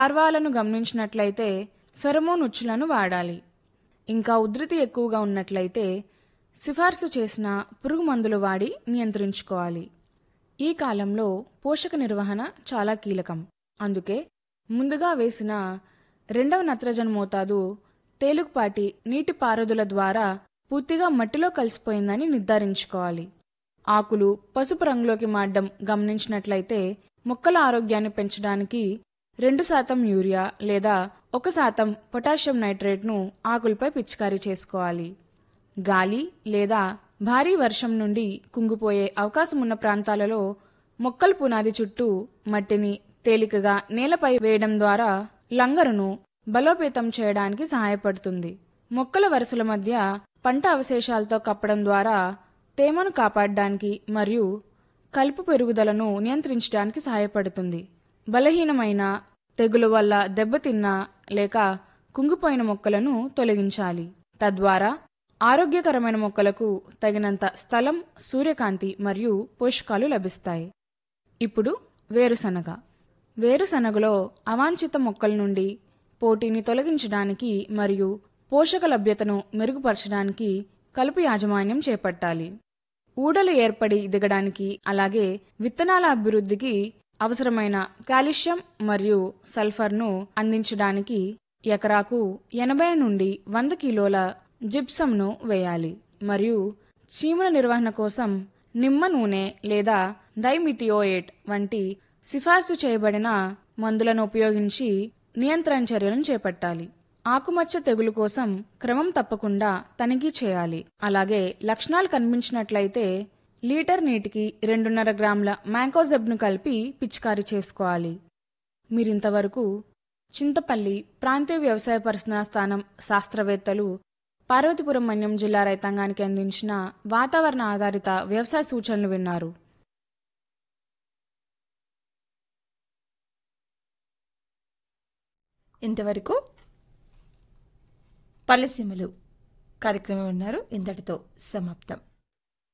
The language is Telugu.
లార్వాలను గమనించినట్లయితే ఫెరమోన్ ఉచ్చులను వాడాలి ఇంకా ఉధృతి ఎక్కువగా ఉన్నట్లయితే సిఫార్సు చేసిన పురుగు మందులు వాడి నియంత్రించుకోవాలి ఈ కాలంలో పోషక నిర్వహణ చాలా కీలకం అందుకే ముందుగా వేసిన రెండవ నత్రజని మోతాదు తేలికపాటి నీటి పారుదల ద్వారా పూర్తిగా మట్టిలో కలిసిపోయిందని నిర్ధారించుకోవాలి ఆకులు పసుపు రంగులోకి మారడం గమనించినట్లయితే మొక్కల ఆరోగ్యాన్ని పెంచడానికి రెండు శాతం యూరియా లేదా ఒక శాతం పొటాషియం నైట్రేట్ను ఆకులపై పిచికారీ చేసుకోవాలి గాలి లేదా భారీ వర్షం నుండి కుంగిపోయే అవకాశం ఉన్న ప్రాంతాలలో మొక్కల పునాది చుట్టూ మట్టిని తేలికగా నేలపై వేయడం ద్వారా లంగరును బలోపేతం చేయడానికి సహాయపడుతుంది మొక్కల వరుసల మధ్య పంట అవశేషాలతో కప్పడం ద్వారా తేమను కాపాడడానికి మరియు కలుపు పెరుగుదలను నియంత్రించడానికి సహాయపడుతుంది బలహీనమైన తెగులు వల్ల దెబ్బతిన్న లేక కుంగిపోయిన మొక్కలను తొలగించాలి తద్వారా ఆరోగ్యకరమైన మొక్కలకు తగినంత స్థలం సూర్యకాంతి మరియు పోషకాలు లభిస్తాయి ఇప్పుడు వేరుశనగ వేరుశనగలో అవాంఛిత మొక్కల నుండి పోటీని తొలగించడానికి మరియు పోషక లభ్యతను మెరుగుపరచడానికి కలుపు యాజమాన్యం చేపట్టాలి ఊడలు ఏర్పడి దిగడానికి అలాగే విత్తనాల అభివృద్ధికి అవసరమైన కాల్షియం మరియు సల్ఫర్ను అందించడానికి ఎకరాకు ఎనభై నుండి వంద కిలోల జిప్సంను వేయాలి మరియు చీమల నిర్వహణ కోసం నిమ్మ నూనె లేదా డైమిథియోయేట్ వంటి సిఫార్సు చేయబడిన మందులను ఉపయోగించి నియంత్రణ చర్యలను చేపట్టాలి ఆకుమచ్చ తెగులు కోసం క్రమం తప్పకుండా తనిఖీ చేయాలి అలాగే లక్షణాలు కనిపించినట్లయితే లీటర్ నీటికి రెండున్నర గ్రాముల మ్యాంకోజెబ్ను కలిపి పిచికారీ చేసుకోవాలి మీరింతవరకు చింతపల్లి ప్రాంతీయ వ్యవసాయ పరిశోధనా స్థానం శాస్త్రవేత్తలు పార్వతీపురం మన్యం జిల్లా రైతాంగానికి అందించిన వాతావరణ ఆధారిత వ్యవసాయ సూచనలు విన్నారు ఇంతవరకు పల్లెసీమలు కార్యక్రమం ఉన్నారు ఇంతటితో సమాప్తం